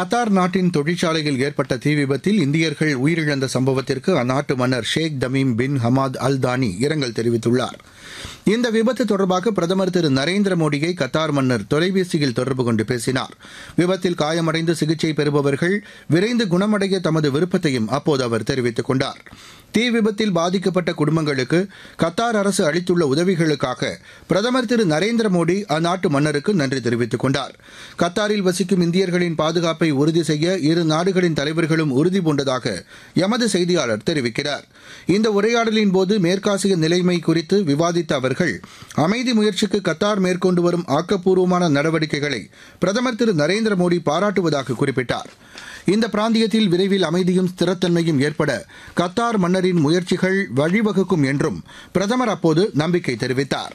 Qatar நாட்டின் தொழிற்சாலையில் ஏற்பட்ட தீ விபத்தில் இந்தியர்கள் உயிரிழந்த சம்பவத்திற்கு அந்நாட்டு மன்னர் ஷேக் தமீம் பின் ஹமாத் அல் தானி இரங்கல் தெரிவித்துள்ளார் இந்த விபத்து தொடர்பாக பிரதமர் திரு நரேந்திர மோடியை கத்தார் மன்னர் தொலைபேசியில் தொடர்பு கொண்டு பேசினார் விபத்தில் காயமடைந்து சிகிச்சை பெறுபவர்கள் விரைந்து குணமடைய தமது விருப்பத்தையும் அப்போது அவர் தெரிவித்துக் கொண்டார் தீ விபத்தில் பாதிக்கப்பட்ட குடும்பங்களுக்கு கத்தார் அரசு அளித்துள்ள உதவிகளுக்காக பிரதமர் திரு நரேந்திர மோடி அந்நாட்டு மன்னருக்கு நன்றி தெரிவித்துக் கொண்டார் கத்தாரில் வசிக்கும் இந்தியர்களின் பாதுகாப்பை உறுதி செய்ய இரு நாடுகளின் தலைவர்களும் உறுதி பூண்டதாக எமது செய்தியாளர் தெரிவிக்கிறார் இந்த உரையாடலின் போது மேற்காசிய நிலைமை குறித்து விவாதித்த அவர்கள் அமைதி முயற்சிக்கு கத்தார் மேற்கொண்டு வரும் ஆக்கப்பூர்வமான நடவடிக்கைகளை பிரதமர் திரு நரேந்திர மோடி பாராட்டுவதாக குறிப்பிட்டார் இந்த பிராந்தியத்தில் விரைவில் அமைதியும் ஸ்திரத்தன்மையும் ஏற்பட கத்தார் மன்னரின் முயற்சிகள் வழிவகுக்கும் என்றும் பிரதமர் அப்போது நம்பிக்கை தெரிவித்தார்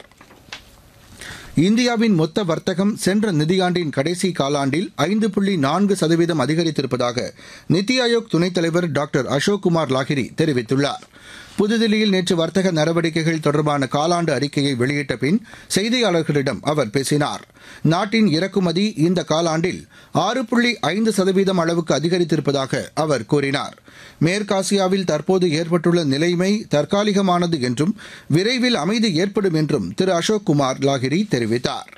இந்தியாவின் மொத்த வர்த்தகம் சென்ற நிதியாண்டின் கடைசி காலாண்டில் ஐந்து புள்ளி நான்கு சதவீதம் அதிகரித்திருப்பதாக நித்தி ஆயோக் துணைத் தலைவர் டாக்டர் அசோக் குமார் லாகிரி தெரிவித்துள்ளார் புதுதில்லியில் நேற்று வர்த்தக நடவடிக்கைகள் தொடர்பான காலாண்டு அறிக்கையை வெளியிட்ட பின் செய்தியாளர்களிடம் அவர் பேசினார் நாட்டின் இறக்குமதி இந்த காலாண்டில் ஆறு புள்ளி ஐந்து சதவீதம் அளவுக்கு அதிகரித்திருப்பதாக அவர் கூறினார் மேற்காசியாவில் தற்போது ஏற்பட்டுள்ள நிலைமை தற்காலிகமானது என்றும் விரைவில் அமைதி ஏற்படும் என்றும் திரு அசோக் குமார் லாகிரி தெரிவித்தார்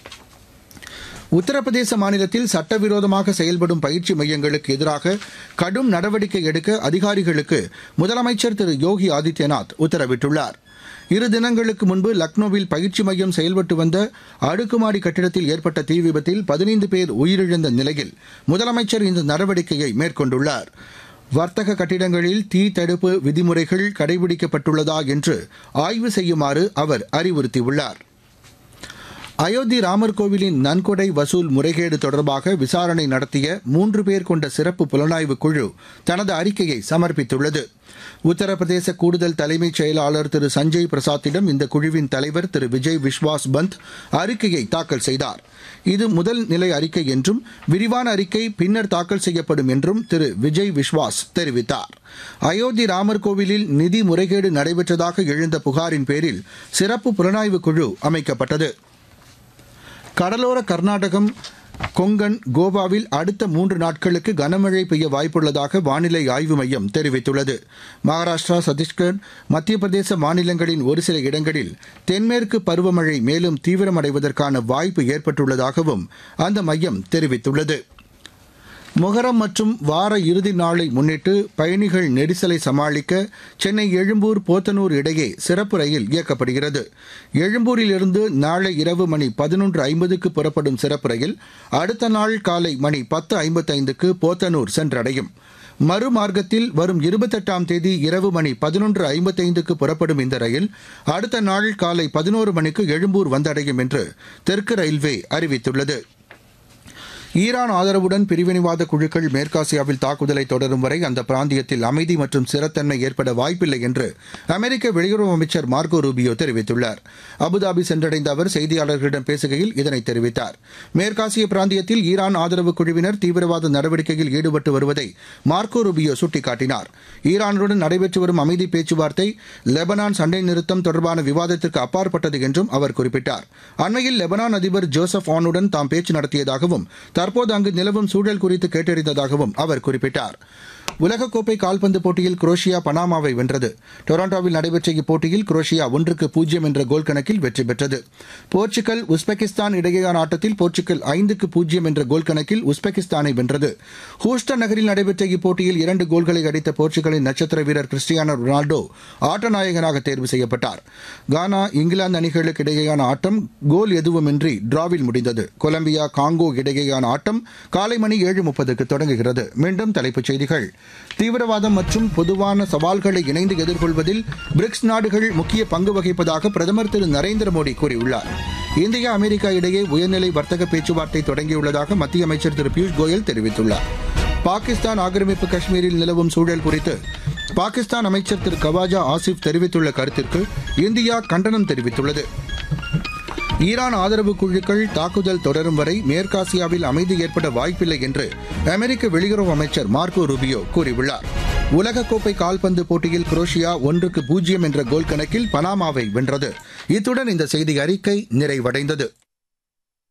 உத்தரப்பிரதேச மாநிலத்தில் சட்டவிரோதமாக செயல்படும் பயிற்சி மையங்களுக்கு எதிராக கடும் நடவடிக்கை எடுக்க அதிகாரிகளுக்கு முதலமைச்சர் திரு யோகி ஆதித்யநாத் உத்தரவிட்டுள்ளார் இரு தினங்களுக்கு முன்பு லக்னோவில் பயிற்சி மையம் செயல்பட்டு வந்த அடுக்குமாடி கட்டிடத்தில் ஏற்பட்ட தீ விபத்தில் பதினைந்து பேர் உயிரிழந்த நிலையில் முதலமைச்சர் இந்த நடவடிக்கையை மேற்கொண்டுள்ளார் வர்த்தக கட்டிடங்களில் தீ தடுப்பு விதிமுறைகள் கடைபிடிக்கப்பட்டுள்ளதா என்று ஆய்வு செய்யுமாறு அவர் அறிவுறுத்தியுள்ளார் அயோத்தி ராமர் கோவிலின் நன்கொடை வசூல் முறைகேடு தொடர்பாக விசாரணை நடத்திய மூன்று பேர் கொண்ட சிறப்பு புலனாய்வு குழு தனது அறிக்கையை சமர்ப்பித்துள்ளது உத்தரப்பிரதேச கூடுதல் தலைமைச் செயலாளர் திரு சஞ்சய் பிரசாத்திடம் இந்த குழுவின் தலைவர் திரு விஜய் விஸ்வாஸ் பந்த் அறிக்கையை தாக்கல் செய்தார் இது முதல் நிலை அறிக்கை என்றும் விரிவான அறிக்கை பின்னர் தாக்கல் செய்யப்படும் என்றும் திரு விஜய் விஸ்வாஸ் தெரிவித்தார் அயோத்தி ராமர் கோவிலில் நிதி முறைகேடு நடைபெற்றதாக எழுந்த புகாரின் பேரில் சிறப்பு புலனாய்வு குழு அமைக்கப்பட்டது கடலோர கர்நாடகம் கொங்கன் கோவாவில் அடுத்த மூன்று நாட்களுக்கு கனமழை பெய்ய வாய்ப்புள்ளதாக வானிலை ஆய்வு மையம் தெரிவித்துள்ளது மகாராஷ்டிரா சத்தீஸ்கர் மத்திய பிரதேச மாநிலங்களின் ஒரு சில இடங்களில் தென்மேற்கு பருவமழை மேலும் தீவிரமடைவதற்கான வாய்ப்பு ஏற்பட்டுள்ளதாகவும் அந்த மையம் தெரிவித்துள்ளது முகரம் மற்றும் வார இறுதி நாளை முன்னிட்டு பயணிகள் நெரிசலை சமாளிக்க சென்னை எழும்பூர் போத்தனூர் இடையே சிறப்பு ரயில் இயக்கப்படுகிறது எழும்பூரிலிருந்து நாளை இரவு மணி பதினொன்று ஐம்பதுக்கு புறப்படும் சிறப்பு ரயில் அடுத்த நாள் காலை மணி பத்து ஐம்பத்தைந்துக்கு போத்தனூர் சென்றடையும் மறுமார்க்கத்தில் வரும் இருபத்தெட்டாம் தேதி இரவு மணி பதினொன்று ஐம்பத்தைந்துக்கு புறப்படும் இந்த ரயில் அடுத்த நாள் காலை பதினோரு மணிக்கு எழும்பூர் வந்தடையும் என்று தெற்கு ரயில்வே அறிவித்துள்ளது ஈரான் ஆதரவுடன் பிரிவினைவாத குழுக்கள் மேற்காசியாவில் தாக்குதலை தொடரும் வரை அந்த பிராந்தியத்தில் அமைதி மற்றும் ஸ்திரத்தன்மை ஏற்பட வாய்ப்பில்லை என்று அமெரிக்க வெளியுறவு அமைச்சர் மார்கோ ரூபியோ தெரிவித்துள்ளார் அபுதாபி சென்றடைந்த அவர் செய்தியாளர்களிடம் பேசுகையில் இதனை தெரிவித்தார் மேற்காசிய பிராந்தியத்தில் ஈரான் ஆதரவு குழுவினர் தீவிரவாத நடவடிக்கையில் ஈடுபட்டு வருவதை மார்கோ ரூபியோ சுட்டிக்காட்டினார் ஈரானுடன் நடைபெற்று வரும் அமைதி பேச்சுவார்த்தை லெபனான் சண்டை நிறுத்தம் தொடர்பான விவாதத்திற்கு அப்பாற்பட்டது என்றும் அவர் குறிப்பிட்டார் அண்மையில் லெபனான் அதிபர் ஜோசப் ஆனுடன் தாம் பேச்சு நடத்தியதாகவும் தற்போது அங்கு நிலவும் சூழல் குறித்து கேட்டறிந்ததாகவும் அவர் குறிப்பிட்டார் உலகக்கோப்பை கால்பந்து போட்டியில் குரோஷியா பனாமாவை வென்றது டொரண்டோவில் நடைபெற்ற இப்போட்டியில் குரோஷியா ஒன்றுக்கு பூஜ்ஜியம் என்ற கோல் கணக்கில் வெற்றி பெற்றது போர்ச்சுகல் உஸ்பெகிஸ்தான் இடையேயான ஆட்டத்தில் போர்ச்சுகல் ஐந்துக்கு பூஜ்ஜியம் என்ற கோல் கணக்கில் உஸ்பெகிஸ்தானை வென்றது ஹூஸ்டன் நகரில் நடைபெற்ற இப்போட்டியில் இரண்டு கோல்களை அடித்த போர்ச்சுகலின் நட்சத்திர வீரர் கிறிஸ்டியானோ ரொனால்டோ ஆட்ட நாயகனாக தேர்வு செய்யப்பட்டார் கானா இங்கிலாந்து அணிகளுக்கு இடையேயான ஆட்டம் கோல் எதுவுமின்றி டிராவில் முடிந்தது கொலம்பியா காங்கோ இடையேயான ஆட்டம் காலை மணி ஏழு முப்பதுக்கு தொடங்குகிறது மீண்டும் தலைப்புச் செய்திகள் தீவிரவாதம் மற்றும் பொதுவான சவால்களை இணைந்து எதிர்கொள்வதில் பிரிக்ஸ் நாடுகள் முக்கிய பங்கு வகிப்பதாக பிரதமர் திரு நரேந்திர மோடி கூறியுள்ளார் இந்தியா அமெரிக்கா இடையே உயர்நிலை வர்த்தக பேச்சுவார்த்தை தொடங்கியுள்ளதாக மத்திய அமைச்சர் திரு பியூஷ் கோயல் தெரிவித்துள்ளார் பாகிஸ்தான் ஆக்கிரமிப்பு காஷ்மீரில் நிலவும் சூழல் குறித்து பாகிஸ்தான் அமைச்சர் திரு கவாஜா ஆசிப் தெரிவித்துள்ள கருத்திற்கு இந்தியா கண்டனம் தெரிவித்துள்ளது ஈரான் ஆதரவு குழுக்கள் தாக்குதல் தொடரும் வரை மேற்காசியாவில் அமைதி ஏற்பட வாய்ப்பில்லை என்று அமெரிக்க வெளியுறவு அமைச்சர் மார்க்கோ ரூபியோ கூறியுள்ளார் உலகக்கோப்பை கால்பந்து போட்டியில் குரோஷியா ஒன்றுக்கு பூஜ்ஜியம் என்ற கோல் கணக்கில் பனாமாவை வென்றது இத்துடன் இந்த செய்தி அறிக்கை நிறைவடைந்தது